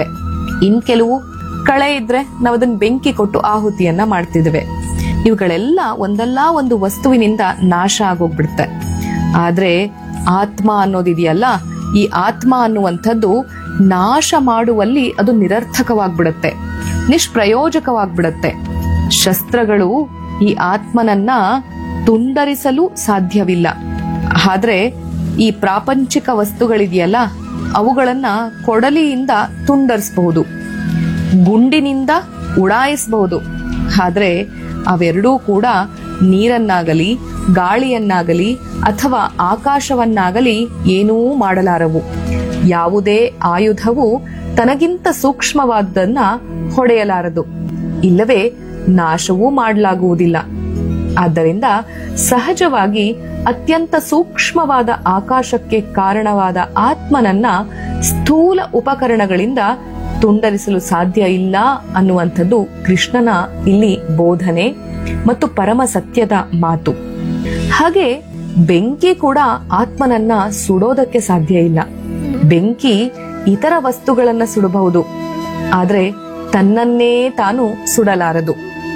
ಬರುತ್ತೆ ಇನ್ ಕೆಲವು ಕಳೆ ಇದ್ರೆ ನಾವು ಅದನ್ನ ಬೆಂಕಿ ಕೊಟ್ಟು ಆಹುತಿಯನ್ನ ಮಾಡ್ತಿದ್ವಿ ಇವುಗಳೆಲ್ಲ ಒಂದಲ್ಲ ಒಂದು ವಸ್ತುವಿನಿಂದ ನಾಶ ಆಗೋಗ್ಬಿಡುತ್ತೆ ಆದ್ರೆ ಆತ್ಮ ಅನ್ನೋದಿದೆಯಲ್ಲ ಈ ಆತ್ಮ ಅನ್ನುವಂಥದ್ದು ನಾಶ ಮಾಡುವಲ್ಲಿ ಅದು ನಿರರ್ಥಕವಾಗ್ಬಿಡುತ್ತೆ ನಿಷ್ಪ್ರಯೋಜಕವಾಗ್ಬಿಡುತ್ತೆ ಶಸ್ತ್ರಗಳು ಈ ಆತ್ಮನನ್ನ ತುಂಡರಿಸಲು ಸಾಧ್ಯವಿಲ್ಲ ಆದ್ರೆ ಈ ಪ್ರಾಪಂಚಿಕ ವಸ್ತುಗಳಿದೆಯಲ್ಲ ಅವುಗಳನ್ನ ಕೊಡಲಿಯಿಂದ ತುಂಡರಿಸಬಹುದು ಗುಂಡಿನಿಂದ ಉಡಾಯಿಸಬಹುದು ಆದ್ರೆ ಅವೆರಡೂ ಕೂಡ ನೀರನ್ನಾಗಲಿ ಗಾಳಿಯನ್ನಾಗಲಿ ಅಥವಾ ಆಕಾಶವನ್ನಾಗಲಿ ಏನೂ ಮಾಡಲಾರವು ಯಾವುದೇ ಆಯುಧವು ತನಗಿಂತ ಸೂಕ್ಷ್ಮವಾದ್ದನ್ನ ಹೊಡೆಯಲಾರದು ಇಲ್ಲವೇ ನಾಶವೂ ಮಾಡಲಾಗುವುದಿಲ್ಲ ಆದ್ದರಿಂದ ಸಹಜವಾಗಿ ಅತ್ಯಂತ ಸೂಕ್ಷ್ಮವಾದ ಆಕಾಶಕ್ಕೆ ಕಾರಣವಾದ ಆತ್ಮನನ್ನ ಸ್ಥೂಲ ಉಪಕರಣಗಳಿಂದ ತುಂಡರಿಸಲು ಸಾಧ್ಯ ಇಲ್ಲ ಅನ್ನುವಂಥದ್ದು ಕೃಷ್ಣನ ಇಲ್ಲಿ ಬೋಧನೆ ಮತ್ತು ಪರಮ ಸತ್ಯದ ಮಾತು ಹಾಗೆ ಬೆಂಕಿ ಕೂಡ ಆತ್ಮನನ್ನ ಸುಡೋದಕ್ಕೆ ಸಾಧ್ಯ ಇಲ್ಲ ಬೆಂಕಿ ಇತರ ವಸ್ತುಗಳನ್ನ ಸುಡಬಹುದು ಆದ್ರೆ ತನ್ನನ್ನೇ ತಾನು ಸುಡಲಾರದು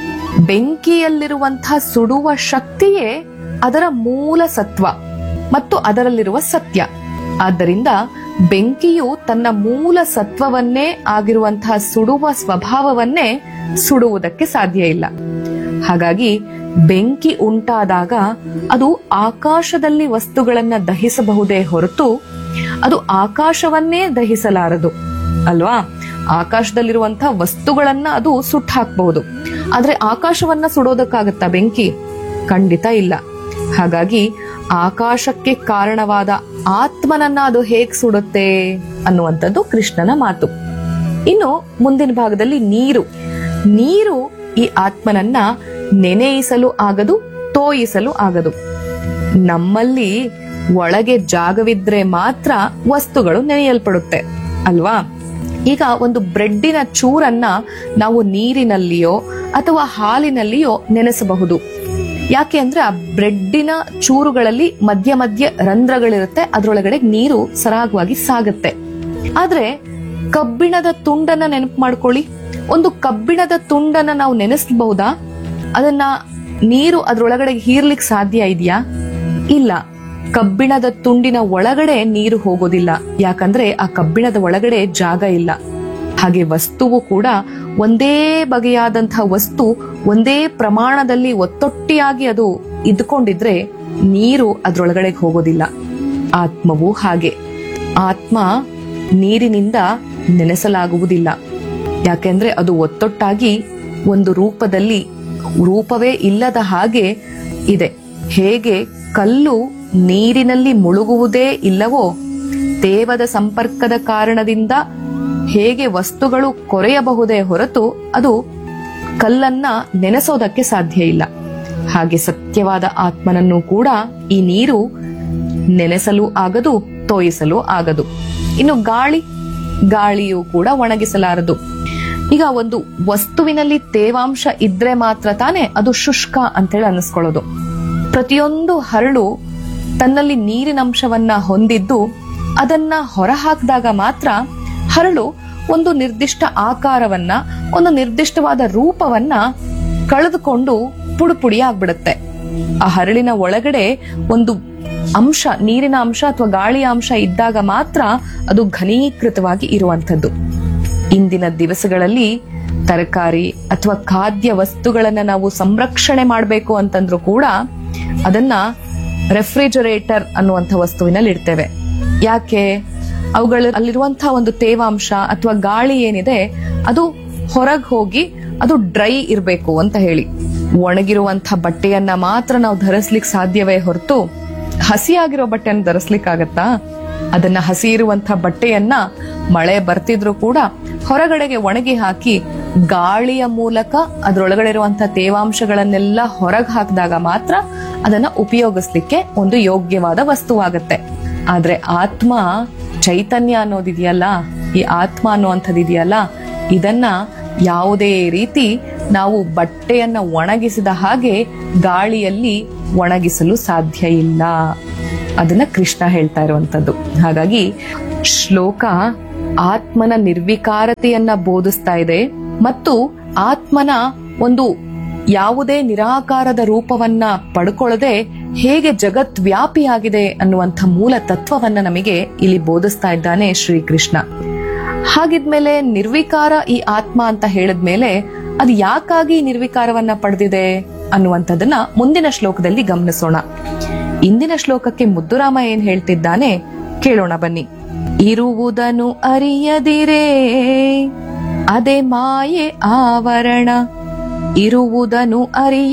ಬೆಂಕಿಯಲ್ಲಿರುವಂತಹ ಸುಡುವ ಶಕ್ತಿಯೇ ಅದರ ಮೂಲ ಸತ್ವ ಮತ್ತು ಅದರಲ್ಲಿರುವ ಸತ್ಯ ಆದ್ದರಿಂದ ಬೆಂಕಿಯು ತನ್ನ ಮೂಲ ಸತ್ವವನ್ನೇ ಆಗಿರುವಂತಹ ಸುಡುವ ಸ್ವಭಾವವನ್ನೇ ಸುಡುವುದಕ್ಕೆ ಸಾಧ್ಯ ಇಲ್ಲ ಹಾಗಾಗಿ ಬೆಂಕಿ ಉಂಟಾದಾಗ ಅದು ಆಕಾಶದಲ್ಲಿ ವಸ್ತುಗಳನ್ನ ದಹಿಸಬಹುದೇ ಹೊರತು ಅದು ಆಕಾಶವನ್ನೇ ದಹಿಸಲಾರದು ಅಲ್ವಾ ಆಕಾಶದಲ್ಲಿರುವಂತಹ ವಸ್ತುಗಳನ್ನ ಅದು ಸುಟ್ಟು ಹಾಕಬಹುದು ಆದ್ರೆ ಆಕಾಶವನ್ನ ಸುಡೋದಕ್ಕಾಗತ್ತಾ ಬೆಂಕಿ ಖಂಡಿತ ಇಲ್ಲ ಹಾಗಾಗಿ ಆಕಾಶಕ್ಕೆ ಕಾರಣವಾದ ಆತ್ಮನನ್ನ ಅದು ಹೇಗ್ ಸುಡುತ್ತೆ ಅನ್ನುವಂಥದ್ದು ಕೃಷ್ಣನ ಮಾತು ಇನ್ನು ಮುಂದಿನ ಭಾಗದಲ್ಲಿ ನೀರು ನೀರು ಈ ಆತ್ಮನನ್ನ ನೆನೆಯಿಸಲು ಆಗದು ತೋಯಿಸಲು ಆಗದು ನಮ್ಮಲ್ಲಿ ಒಳಗೆ ಜಾಗವಿದ್ರೆ ಮಾತ್ರ ವಸ್ತುಗಳು ನೆನೆಯಲ್ಪಡುತ್ತೆ ಅಲ್ವಾ ಈಗ ಒಂದು ಬ್ರೆಡ್ಡಿನ ಚೂರನ್ನ ನಾವು ನೀರಿನಲ್ಲಿಯೋ ಅಥವಾ ಹಾಲಿನಲ್ಲಿಯೋ ನೆನೆಸಬಹುದು ಯಾಕೆ ಅಂದ್ರೆ ಆ ಬ್ರೆಡ್ಡಿನ ಚೂರುಗಳಲ್ಲಿ ಮಧ್ಯ ಮಧ್ಯ ರಂಧ್ರಗಳಿರುತ್ತೆ ಅದರೊಳಗಡೆ ನೀರು ಸರಾಗವಾಗಿ ಸಾಗುತ್ತೆ ಆದ್ರೆ ಕಬ್ಬಿಣದ ತುಂಡನ್ನ ನೆನಪು ಮಾಡ್ಕೊಳ್ಳಿ ಒಂದು ಕಬ್ಬಿಣದ ತುಂಡನ್ನ ನಾವು ನೆನೆಸಬಹುದಾ ಅದನ್ನ ನೀರು ಅದ್ರೊಳಗಡೆ ಹೀರ್ಲಿಕ್ಕೆ ಸಾಧ್ಯ ಇದೆಯಾ ಇಲ್ಲ ಕಬ್ಬಿಣದ ತುಂಡಿನ ಒಳಗಡೆ ನೀರು ಹೋಗೋದಿಲ್ಲ ಯಾಕಂದ್ರೆ ಆ ಕಬ್ಬಿಣದ ಒಳಗಡೆ ಜಾಗ ಇಲ್ಲ ಹಾಗೆ ವಸ್ತುವು ಕೂಡ ಒಂದೇ ಬಗೆಯಾದಂತಹ ವಸ್ತು ಒಂದೇ ಪ್ರಮಾಣದಲ್ಲಿ ಒತ್ತೊಟ್ಟಿಯಾಗಿ ಅದು ಇದ್ಕೊಂಡಿದ್ರೆ ನೀರು ಅದ್ರೊಳಗಡೆ ಹೋಗೋದಿಲ್ಲ ಆತ್ಮವು ಹಾಗೆ ಆತ್ಮ ನೀರಿನಿಂದ ನೆನೆಸಲಾಗುವುದಿಲ್ಲ ಯಾಕೆಂದ್ರೆ ಅದು ಒತ್ತೊಟ್ಟಾಗಿ ಒಂದು ರೂಪದಲ್ಲಿ ರೂಪವೇ ಇಲ್ಲದ ಹಾಗೆ ಇದೆ ಹೇಗೆ ಕಲ್ಲು ನೀರಿನಲ್ಲಿ ಮುಳುಗುವುದೇ ಇಲ್ಲವೋ ತೇವದ ಸಂಪರ್ಕದ ಕಾರಣದಿಂದ ಹೇಗೆ ವಸ್ತುಗಳು ಕೊರೆಯಬಹುದೇ ಹೊರತು ಅದು ಕಲ್ಲನ್ನ ನೆನೆಸೋದಕ್ಕೆ ಸಾಧ್ಯ ಇಲ್ಲ ಹಾಗೆ ಸತ್ಯವಾದ ಆತ್ಮನನ್ನು ಕೂಡ ಈ ನೀರು ನೆನೆಸಲು ಆಗದು ತೋಯಿಸಲು ಆಗದು ಇನ್ನು ಗಾಳಿ ಗಾಳಿಯು ಕೂಡ ಒಣಗಿಸಲಾರದು ಈಗ ಒಂದು ವಸ್ತುವಿನಲ್ಲಿ ತೇವಾಂಶ ಇದ್ರೆ ಮಾತ್ರ ತಾನೇ ಅದು ಶುಷ್ಕ ಅಂತೇಳಿ ಅನ್ನಿಸ್ಕೊಳ್ಳೋದು ಪ್ರತಿಯೊಂದು ಹರಳು ತನ್ನಲ್ಲಿ ನೀರಿನಂಶವನ್ನ ಹೊಂದಿದ್ದು ಅದನ್ನ ಹೊರಹಾಕಿದಾಗ ಮಾತ್ರ ಹರಳು ಒಂದು ನಿರ್ದಿಷ್ಟ ಆಕಾರವನ್ನ ಒಂದು ನಿರ್ದಿಷ್ಟವಾದ ರೂಪವನ್ನ ಕಳೆದುಕೊಂಡು ಪುಡುಪುಡಿ ಆಗ್ಬಿಡುತ್ತೆ ಆ ಹರಳಿನ ಒಳಗಡೆ ಒಂದು ಅಂಶ ನೀರಿನ ಅಂಶ ಅಥವಾ ಗಾಳಿಯ ಅಂಶ ಇದ್ದಾಗ ಮಾತ್ರ ಅದು ಘನೀಕೃತವಾಗಿ ಇರುವಂಥದ್ದು ಇಂದಿನ ದಿವಸಗಳಲ್ಲಿ ತರಕಾರಿ ಅಥವಾ ಖಾದ್ಯ ವಸ್ತುಗಳನ್ನ ನಾವು ಸಂರಕ್ಷಣೆ ಮಾಡಬೇಕು ಅಂತಂದ್ರೂ ಕೂಡ ಅದನ್ನ ರೆಫ್ರಿಜರೇಟರ್ ಅನ್ನುವಂಥ ವಸ್ತುವಿನಲ್ಲಿ ಇಡ್ತೇವೆ ಯಾಕೆ ಅವುಗಳ ಅಲ್ಲಿರುವಂತಹ ಒಂದು ತೇವಾಂಶ ಅಥವಾ ಗಾಳಿ ಏನಿದೆ ಅದು ಹೊರಗೆ ಹೋಗಿ ಅದು ಡ್ರೈ ಇರಬೇಕು ಅಂತ ಹೇಳಿ ಒಣಗಿರುವಂತಹ ಬಟ್ಟೆಯನ್ನ ಮಾತ್ರ ನಾವು ಧರಿಸ್ಲಿಕ್ಕೆ ಸಾಧ್ಯವೇ ಹೊರತು ಹಸಿಯಾಗಿರೋ ಬಟ್ಟೆಯನ್ನು ಧರಿಸ್ಲಿಕ್ಕಾಗತ್ತಾ ಅದನ್ನ ಹಸಿ ಇರುವಂತಹ ಬಟ್ಟೆಯನ್ನ ಮಳೆ ಬರ್ತಿದ್ರು ಕೂಡ ಹೊರಗಡೆಗೆ ಒಣಗಿ ಹಾಕಿ ಗಾಳಿಯ ಮೂಲಕ ಅದ್ರೊಳಗಡೆ ಇರುವಂತಹ ತೇವಾಂಶಗಳನ್ನೆಲ್ಲ ಹೊರಗೆ ಹಾಕಿದಾಗ ಮಾತ್ರ ಅದನ್ನ ಉಪಯೋಗಿಸ್ಲಿಕ್ಕೆ ಒಂದು ಯೋಗ್ಯವಾದ ವಸ್ತುವಾಗತ್ತೆ ಆದ್ರೆ ಆತ್ಮ ಚೈತನ್ಯ ಅನ್ನೋದಿದೆಯಲ್ಲ ಈ ಆತ್ಮ ಅನ್ನುವಂಥದ್ದು ಇದೆಯಲ್ಲ ಇದನ್ನ ಯಾವುದೇ ರೀತಿ ನಾವು ಬಟ್ಟೆಯನ್ನ ಒಣಗಿಸಿದ ಹಾಗೆ ಗಾಳಿಯಲ್ಲಿ ಒಣಗಿಸಲು ಸಾಧ್ಯ ಇಲ್ಲ ಅದನ್ನ ಕೃಷ್ಣ ಹೇಳ್ತಾ ಇರುವಂತದ್ದು ಹಾಗಾಗಿ ಶ್ಲೋಕ ಆತ್ಮನ ನಿರ್ವಿಕಾರತೆಯನ್ನ ಬೋಧಿಸ್ತಾ ಇದೆ ಮತ್ತು ಆತ್ಮನ ಒಂದು ಯಾವುದೇ ನಿರಾಕಾರದ ರೂಪವನ್ನ ಪಡ್ಕೊಳ್ಳದೆ ಹೇಗೆ ಜಗತ್ ವ್ಯಾಪಿಯಾಗಿದೆ ಅನ್ನುವಂಥ ಮೂಲ ತತ್ವವನ್ನ ನಮಗೆ ಇಲ್ಲಿ ಬೋಧಿಸ್ತಾ ಇದ್ದಾನೆ ಶ್ರೀಕೃಷ್ಣ ಹಾಗಿದ್ಮೇಲೆ ನಿರ್ವಿಕಾರ ಈ ಆತ್ಮ ಅಂತ ಹೇಳಿದ್ಮೇಲೆ ಅದು ಯಾಕಾಗಿ ನಿರ್ವಿಕಾರವನ್ನ ಪಡೆದಿದೆ ಅನ್ನುವಂಥದ್ದನ್ನ ಮುಂದಿನ ಶ್ಲೋಕದಲ್ಲಿ ಗಮನಿಸೋಣ ಇಂದಿನ ಶ್ಲೋಕಕ್ಕೆ ಮುದ್ದುರಾಮ ಏನ್ ಹೇಳ್ತಿದ್ದಾನೆ ಕೇಳೋಣ ಬನ್ನಿ ಇರುವುದನ್ನು ಅರಿಯದಿರೇ ಅದೇ ಮಾಯೆ ಆವರಣ ಇರುವುದನ್ನು ಅರಿಯ